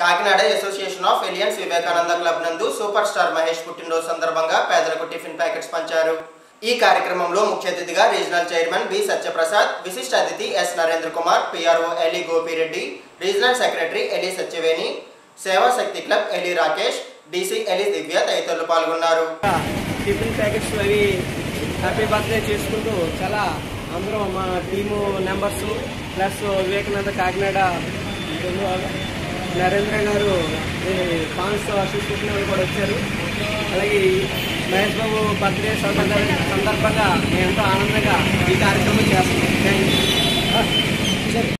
Kakinada association of aliens Vivekananda club నందు super star Mahesh పుట్టినరోజు సందర్భంగా పేదలకు టిఫిన్ ప్యాకెట్స్ పంచారు ఈ కార్యక్రమంలో ముఖ్య అతిథిగా రీజనల్ చైర్మన్ బి సత్యప్రసాద్ విశిష్ట అతిథి ఎస్ నరేంద్ర కుమార్ పిఆర్ఓ ఎలి గోపిరెడ్డి రీజనల్ సెక్రటరీ ఎలి సత్యవేణి సేవా శక్తి క్లబ్ ఎలి రాకేష్ డీసీ ఎలి దివ్య తదితరులు పాల్గొన్నారు టిఫిన్ ప్యాకెట్స్ అవి హ్యాపీ బర్త్డే చేసుకుంటూ చాలా అందరం మా team members plus Vivekananda Kakinada Narendra garu ఈ ఫాన్స్ అసోసియేషన్ వాళ్ళు కూడా వచ్చారు అలాగే ఈ మహేష్ బాబు బర్త్డే సందర్భ సందర్భంగా మేము ఎంతో ఆనందంగా ఈ కార్యక్రమం చేస్తున్నాం థ్యాంక్ యూ